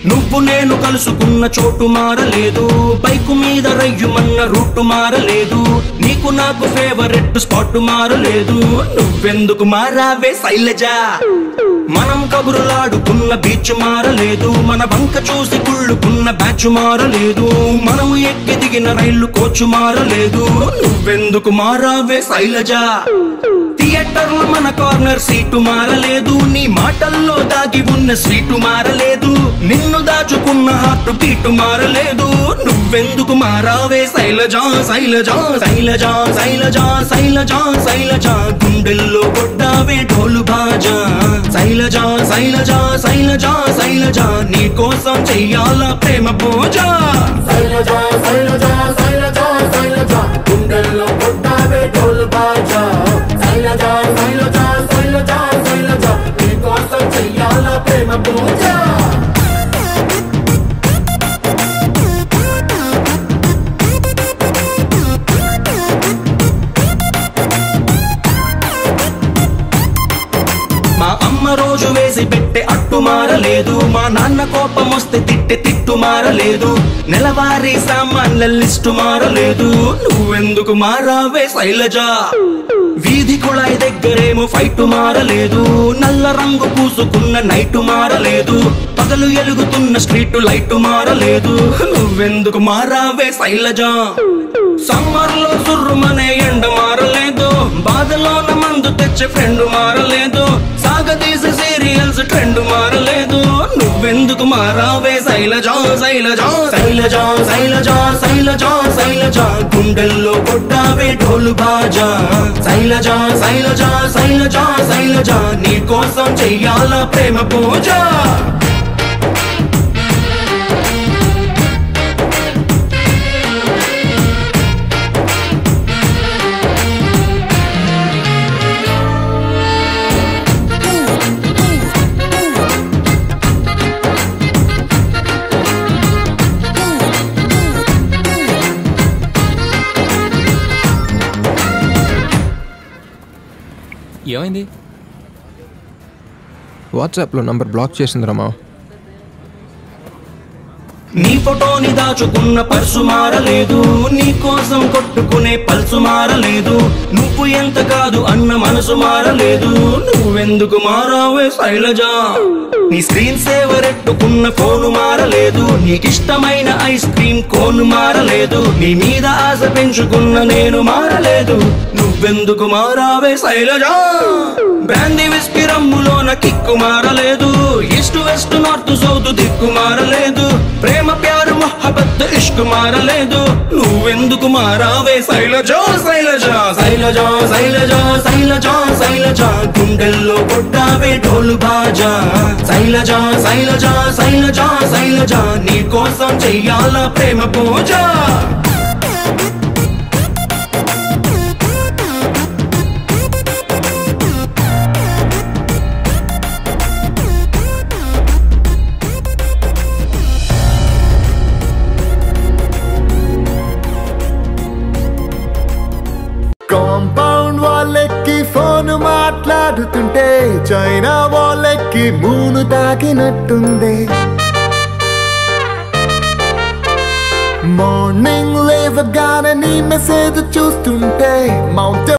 నువ్వు నేను కలుసుకున్న చోటు మారలేదు బైకు మీద రయ్యుమన్న రూటు మారలేదు నీకు నాకు ఫేవరెట్ స్పాట్ మారలేదు నువ్వెందుకు మారావే శైలజా మనం కబురులాడుకున్న బీచ్ మారలేదు మన వంక చూసి కుళ్ళుకున్న బ్యాచ్ మారలేదు మనం ఎక్కి దిగిన రైలు కోచ్ మారలేదు నువ్వెందుకు మారావే శైలజా థియేటర్ లో మన కార్నర్ సీటు మారలేదు నీ మాటల్లో దాగి ఉన్న స్వీటు మారలేదు నిన్ను దాచుకున్న హార్ట్ బీటు మారలేదు నువ్వెందుకు మారావే శైలజా శైలజా శైలజా శైలజా శైలజా శైలజా గుండెల్లో కొట్టావే ఢోలు బాజా శైలజా శైలజా శైలజా శైలజా నీ కోసం చెయ్యాల ప్రేమ పూజ శైలజ శైలజ శైలజ శైలజ గుండెల్లో కొట్టావే ఢోలు బాజా శైలజ శైలజ శైలజ శైలజ నీకోసం చెయ్యాల ప్రేమ పూజ మా అమ్మ రోజు వేసి పెట్టే అట్టు మారలేదు మా నాన్న కోపం వస్తే తిట్టే తిట్టు మారలేదు నెలవారీ సామాన్ల లిస్టు మారలేదు నువ్వెందుకు మారావే శైలజా వీధి కుళాయి దగ్గరేమో ఫైట్ మారలేదు నల్ల రంగు పూసుకున్న నైట్ మారలేదు పగలు ఎలుగుతున్న స్ట్రీట్ లైట్ మారలేదు నువ్వెందుకు మారావే శైలజా సమ్మర్ లో సుర్రుమనే ఎండ మారలేదు బాధలోన మందు తెచ్చే ఫ్రెండ్ మారలేదు సాగదీసే సీరియల్స్ ట్రెండ్ మారలేదు నువ్వెందుకు మారావే శైలజా శైలజా శైలజా శైలజా శైలజా శైలజా గుండెల్లో కొట్టావే ఢోలు బాజా శైలజా శైలజా శైలజా శైలజా నీ కోసం చెయ్యాల ప్రేమ పూజ ఏమైంది వాట్సాప్లో నంబర్ బ్లాక్ చేసింది రమా నీ ఫోటోని దాచుకున్న పర్సు మారలేదు నీ కోసం కొట్టుకునే పల్సు మారలేదు నువ్వు ఎంత కాదు అన్న మనసు మారలేదు నువ్వెందుకు మారావే శైలజా నీ స్క్రీన్ సేవర్ ఎట్టుకున్న ఫోను మారలేదు నీకిష్టమైన ఐస్ క్రీమ్ కోను మారలేదు నీ మీద ఆశ పెంచుకున్న నేను మారలేదు నువ్వెందుకు మారావే శైలజా బ్రాంది విస్కీ రమ్ములోన కిక్కు మారలేదు ఈస్ట్ వెస్ట్ నార్త్ సౌత్ దిక్కు మారలేదు ప్రేమ ప్యారు మొహబత్ ఇష్క్ మారలేదు నువ్వెందుకు మారావే శైలజా శైలజా శైలజా శైలజా శైలజా శైలజా గుండెల్లో కొట్టావే ఢోలు బాజా శైలజా శైలజా శైలజా శైలజా నీ కోసం చెయ్యాల ప్రేమ పూజ కాంపౌండ్ వాళ్ళెక్కి ఫోన్ మాట్లాడుతుంటే చైనా వాళ్ళెక్కి మూను తాకినట్టుంది మార్నింగ్ లేవగానే నీ మెసేజ్ చూస్తుంటే మౌంట్